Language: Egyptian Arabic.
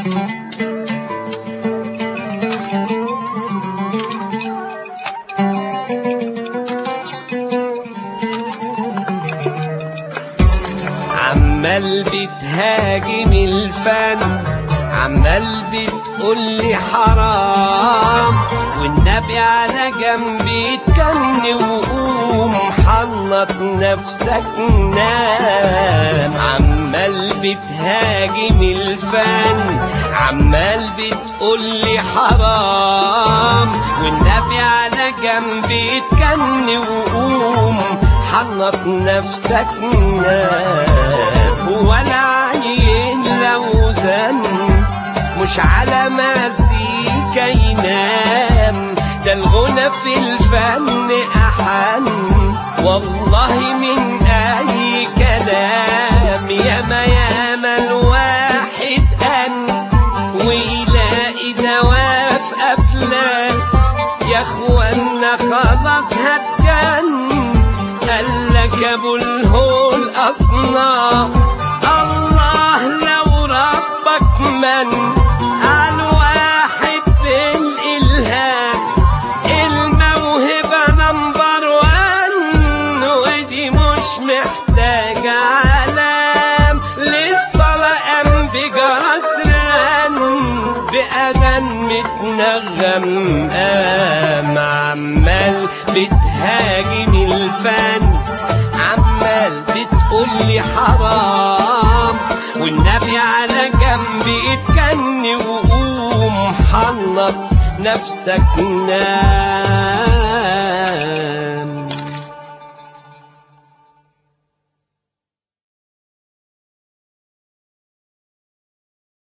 عمال بتهاجم الفن عمال بتقولي حرام والنبي على جنب يتكن وقوم حنط نفسك نام عمال بتهاجم الفن عمال بتقولي حرام والنبي على جنب يتكن وقوم حنط نفسك نام ولا عين لو زن مش على مزيكا ينام ده الغنى في الفن أحن والله من أي كلام ياما ياما الواحد أن ويلاقي دواء في أفلام يا اخوانا خلاص هتجن قالك ابو الهول اصنع الله لو ربك من على واحد بالالهام الموهبه نمبر وان ودي مش محتاجه علام للصلاه قام بجرس رن بأذان متنغم قام عمال بتهاجم الفن عمال بتقولي حرام والنبي على جنب اتكن وقوم حنط نفسك نام